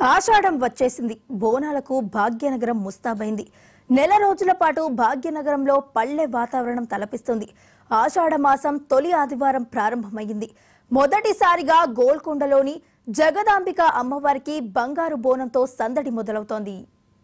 ఆషాఢం వచ్చేసింది బోనాలకు భాగ్యనగరం ముస్తాబైంది నెల రోజుల పాటు భాగ్యనగరంలో పల్లె వాతావరణం తలపిస్తుంది ఆషాఢ మాసం తొలి ఆదివారం ప్రారంభమైంది మొదటిసారిగా గోల్కొండలోని జగదాంబిక అమ్మవారికి బంగారు బోనంతో సందడి మొదలవుతోంది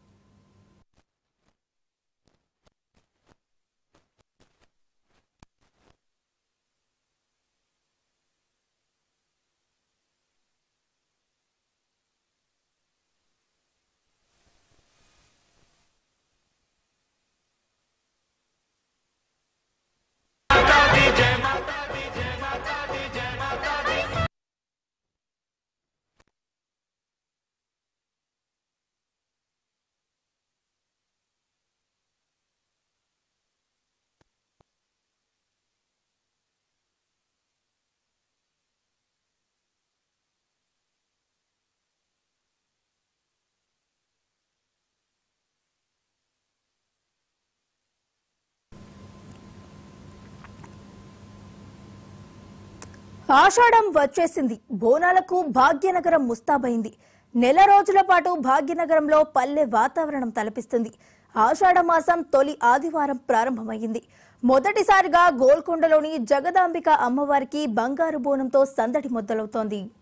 ఆషాఢం వచ్చేసింది బోనాలకు భాగ్యనగరం ముస్తాబైంది నెల రోజుల పాటు భాగ్యనగరంలో పల్లె వాతావరణం తలపిస్తుంది ఆషాఢ మాసం తొలి ఆదివారం ప్రారంభమైంది మొదటిసారిగా గోల్కొండలోని జగదాంబిక అమ్మవారికి బంగారు బోనంతో సందడి మొదలవుతోంది